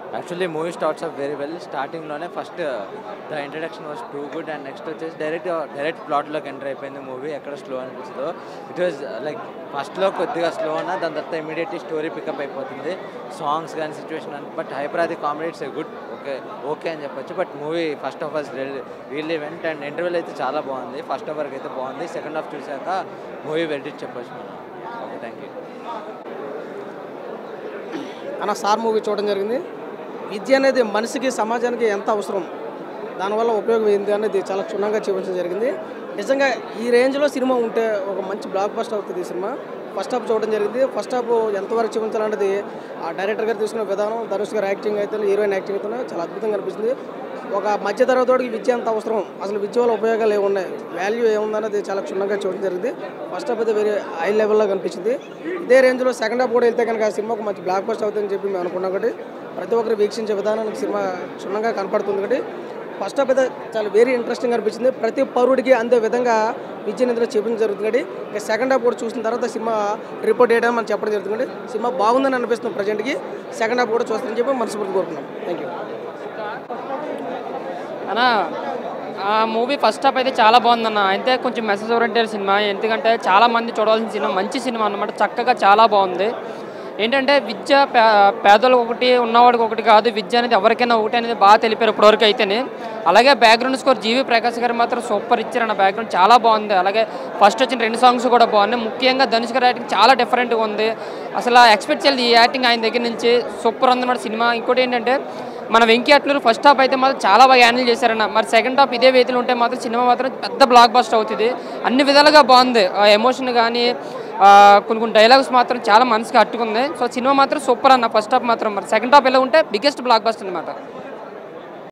actually movie starts of very well స్టార్టింగ్లోనే first the introduction was too good and next వచ్చేసి direct direct ప్లాట్లోకి enter అయిపోయింది movie ఎక్కడ slow అనిపిస్తుందో it was like ఫస్ట్లో కొద్దిగా slow ఉన్నా దాని తర్వాత ఇమీడియట్లీ స్టోరీ పికప్ అయిపోతుంది సాంగ్స్ కానీ సిచ్యువేషన్ కానీ but Hyper Aadi comedy it's a good okay okay అని చెప్పొచ్చు but movie first of all real event and interval అయితే చాలా బాగుంది ఫస్ట్ హాఫ్ వరకు అయితే బాగుంది సెకండ్ హాఫ్ చూశాక మూవీ వెల్డిట్ చెప్పొచ్చు మనం ఓకే థ్యాంక్ యూ అన్న సార్ మూవీ చూడడం జరిగింది విద్య అనేది మనిషికి సమాజానికి ఎంత అవసరం దానివల్ల ఉపయోగం ఏంటి అనేది చాలా క్షుణ్ణంగా చూపించడం జరిగింది నిజంగా ఈ రేంజ్లో సినిమా ఉంటే ఒక మంచి బ్లాక్ బస్టర్ అవుతుంది ఈ సినిమా ఫస్ట్ హాఫ్ చూడడం జరిగింది ఫస్ట్ హాఫ్ ఎంతవరకు చూపించాలన్నది ఆ డైరెక్టర్ గారు తీసుకున్న విధానం ధనుష్ గారు యాక్టింగ్ అయితే హీరోయిన్ యాక్టింగ్ అయితే చాలా అద్భుతంగా అనిపిస్తుంది ఒక మధ్య తరగతికి విద్య ఎంత అవసరం అసలు విద్య వల్ల ఉపయోగాలు ఏమున్నాయి వాల్యూ ఏముందన్నది చాలా క్షుణ్ణంగా చూడడం జరిగింది ఫస్ట్ హాఫ్ అయితే వేరే హై లెవెల్లో కనిపించింది ఇదే రేంజ్లో సెకండ్ హాఫ్ కూడా వెళ్తే కనుక ఆ సినిమాకు మంచి బ్లాక్ బస్టర్ అవుతుందని చెప్పి మేము అనుకున్నాం కాబట్టి ప్రతి ఒక్కరు వీక్షించే విధానానికి సినిమా క్షుణ్ణంగా కనపడుతుంది కాబట్టి ఫస్ట్ హాఫ్ అయితే చాలా వెరీ ఇంట్రెస్టింగ్ అనిపించింది ప్రతి పౌరుడికి అందే విధంగా విద్యను ఇందులో చూపించడం జరుగుతుంది కాబట్టి ఇంకా సెకండ్ హాఫ్ కూడా చూసిన తర్వాత సినిమా రిపోర్ట్ చేయడం మనం చెప్పడం జరుగుతుంది కాబట్టి సినిమా బాగుందని అనిపిస్తుంది ప్రజెంట్కి సెకండ్ హాఫ్ కూడా చూస్తానని చెప్పి మనస్ఫూర్తి కోరుకున్నాం థ్యాంక్ యూ అన్న ఆ మూవీ ఫస్ట్ హాఫ్ అయితే చాలా బాగుందన్న అయితే కొంచెం మెసేజ్ ఓరియంటెడ్ సినిమా ఎందుకంటే చాలా మంది చూడవలసిన సినిమా మంచి సినిమా అన్నమాట చక్కగా చాలా బాగుంది ఏంటంటే విద్య పే పేదలకు ఒకటి ఉన్నవాడికి ఒకటి కాదు విద్య అనేది ఎవరికైనా ఒకటి అనేది బాగా తెలిపారు ఇప్పటివరకు అయితేనే అలాగే బ్యాక్గ్రౌండ్ స్కోర్ జీవి ప్రకాష్ గారు మాత్రం సూపర్ ఇచ్చారన్న బ్యాక్గ్రౌండ్ చాలా బాగుంది అలాగే ఫస్ట్ వచ్చిన రెండు సాంగ్స్ కూడా బాగున్నాయి ముఖ్యంగా ధనుష్ గారి యాక్టింగ్ చాలా డిఫరెంట్గా ఉంది అసలు ఎక్స్పెక్ట్ చేయాలి ఈ యాక్టింగ్ ఆయన దగ్గర నుంచి సూపర్ ఉందన్నమాట సినిమా ఇంకోటి ఏంటంటే మన వెంకీ అట్లూరు ఫస్ట్ హాఫ్ అయితే మాత్రం చాలా బాగా హ్యాండిల్ చేశారన్న మరి సెకండ్ హాఫ్ ఇదే వేతులు ఉంటే మాత్రం సినిమా మాత్రం పెద్ద బ్లాక్ బస్ట్ అవుతుంది అన్ని విధాలుగా బాగుంది ఎమోషన్ కానీ కొన్ని కొన్ని డైలాగ్స్ మాత్రం చాలా మనసుకి హత్తుకుంది సో సినిమా మాత్రం సూపర్ అన్న ఫస్ట్ హాఫ్ మాత్రం మరి సెకండ్ హాఫ్ ఎలా ఉంటే బిగ్గెస్ట్ బ్లాక్ బస్ట్ అనమాట